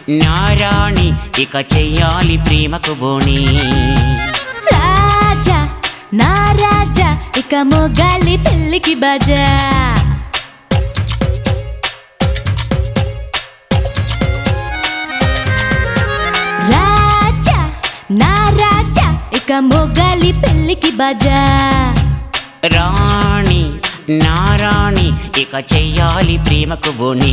నారాణి ఇక చెయ్యాలి ప్రేమకు బోణి రాజా నా రాజా ఇక మొగాలి పెళ్ళికి బాజా రాజా నా రాజా ఇక మొగాలి పెళ్ళికి బాజా రాణి నారాణి ఇక చెయ్యాలి ప్రేమకు బోణి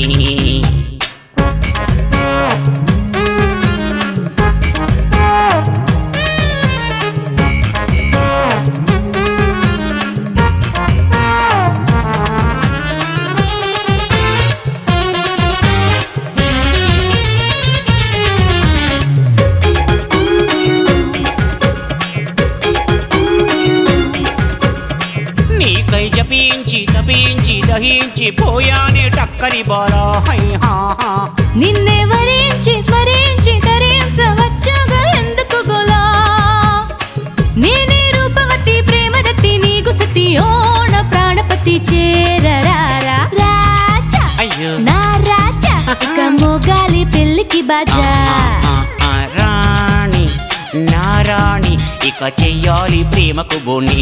నీకై జపించి తపించి దహించి పోయానే టక్కరి బాలా హై హా హా నిన్నే వరించి స్మరించి తరించవచ్చుగా ఎందుకు గోలా నేనే రూపవతి ప్రేమదత్తి నీకు సతి ఓణ ప్రాణపతి చేరరారా రాజా అయ్యో నా రాజా ఇక మోగాలి పెళ్ళికి బాజా ఆ, ఆ, రాణి నారాణి ఇక చెయ్యాలి ప్రేమకు బోణి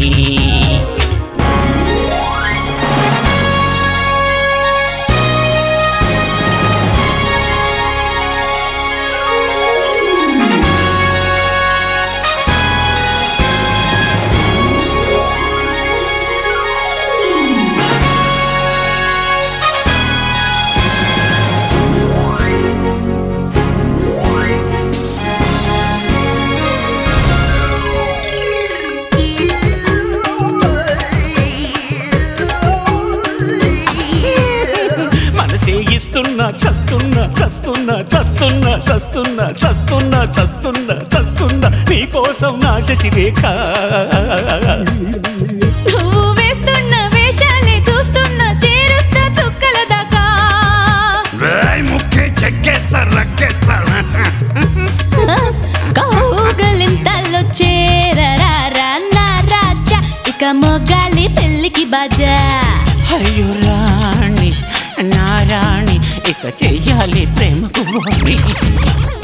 మనసే ఇస్తున్నా చస్తున్నా చస్తున్నా చస్తున్నా చస్తున్నా చస్తున్నా చస్తున్నా చస్తున్నా నీకోసం నా శశిరేఖ నువ్వు వేస్తున్న వేషాలే చూస్తున్న చేరుస్తా చుక్కల దాకా ముక్కే చెక్కేస్తారు రక్కేస్తారు కౌగలింతల్లో చేరరారా నా రాజా ఇక మొగాలి పెళ్ళికి బాజా అయ్యో రాణి నారాణి ఇక చెయ్యాలి ప్రేమకు బోణి